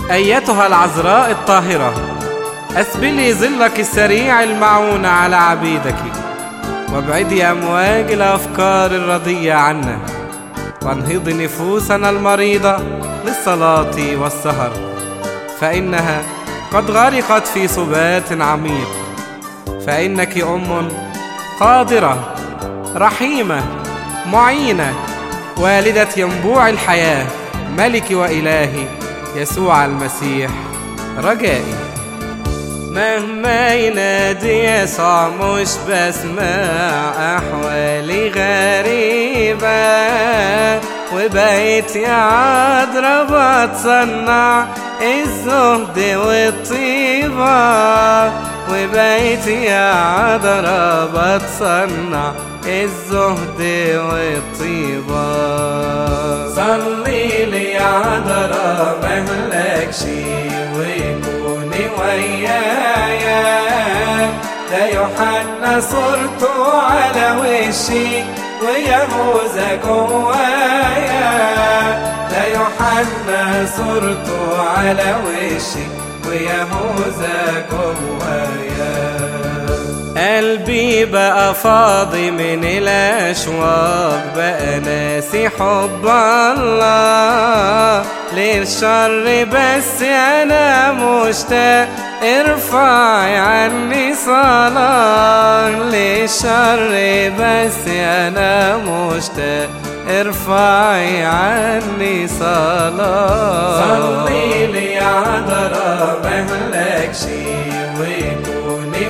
أيتها العذراء الطاهرة أسبلي ظلك السريع المعون على عبيدك وابعدي أمواج الأفكار الرضية عنا وانهضي نفوسنا المريضة للصلاة والسهر فإنها قد غرقت في سبات عميق فإنك أم قادرة رحيمة معينة والدة ينبوع الحياة ملك وإلهي يسوع المسيح رجائي مهما ينادي يسوع مش بسمع أحوالي غريبة وبقيت يا عذرا بتصنع الزهد والطيبة وبقيت يا عذرا بتصنع الزهد والطيبة صلي لي يا عذرا مهلكش وكوني ويايا ده يوحنا صورته على وشي ويهوذا جوايا ده يوحنا صورته على وشي ويهوذا جوايا قلبي بقى فاضي من الأشواق بقى ناسي حب الله للشر بس أنا مشتاق ارفعي عني صلاة للشر بس أنا مشتاق ارفعي عني صلاة صلي لي يا عذرا مهلكش وكوني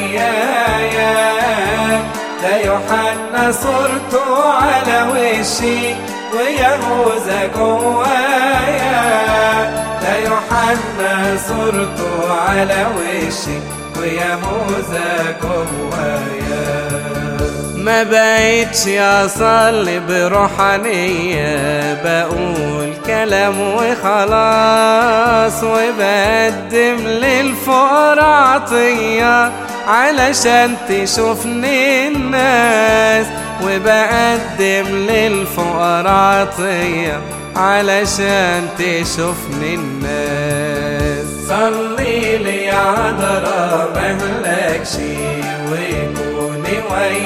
ويايا ده يوحنا صورته على وشي ويهوذا جوايا ده يوحنا صورته على وشي ويهوذا جوايا ما بقيتش اصلي بروحانية بقول كلام وخلاص وبقدم للفقراء عطية علشان تشوفني الناس وبقدم للفقراء عطية علشان تشوفني الناس صلي لي يا عذرا مهلكش وكوني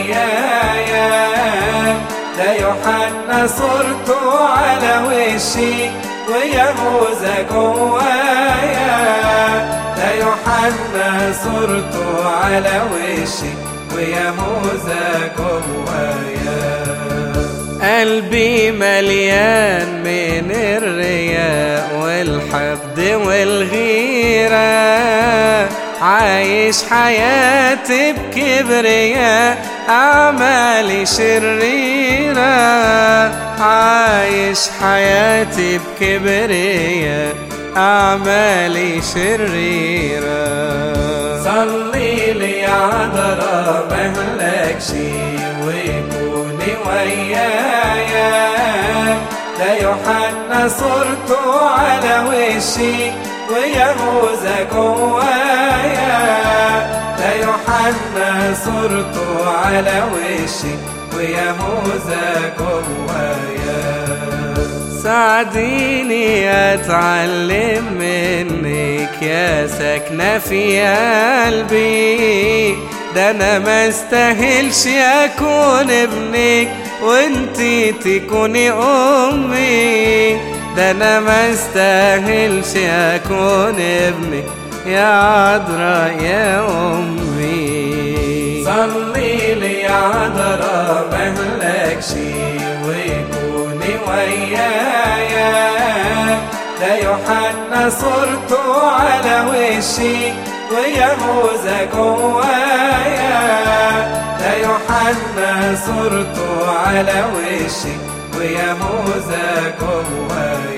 ويايا ده يوحنا صورته على وشي ويهوذا جوايا ده يوحنا صورته على وشي ويهوذا جوايا قلبي مليان من الرياء والحقد والغيرة عايش حياتي بكبرياء أعمالي شريرة عايش حياتي بكبرياء أعمالي شريرة صلي لي يا عذرا مهلكش وكوني ويايا ده يوحنا صورته على وشي ويهوذا جوايا ده يوحنا صورته على وشي ويهوذا جوايا ساعديني اتعلم منك يا ساكنة في قلبي ده انا ما استاهلش اكون ابنك وانتي تكوني امي ده انا ما استاهلش اكون ابنك يا عذرا يا امي صلي لي يا عذرا مهلكش وكوني ويايا ده يوحنا صورته على وشي ويهوذا جوايا ده يوحنا صورته على وشي ويهوذا جوايا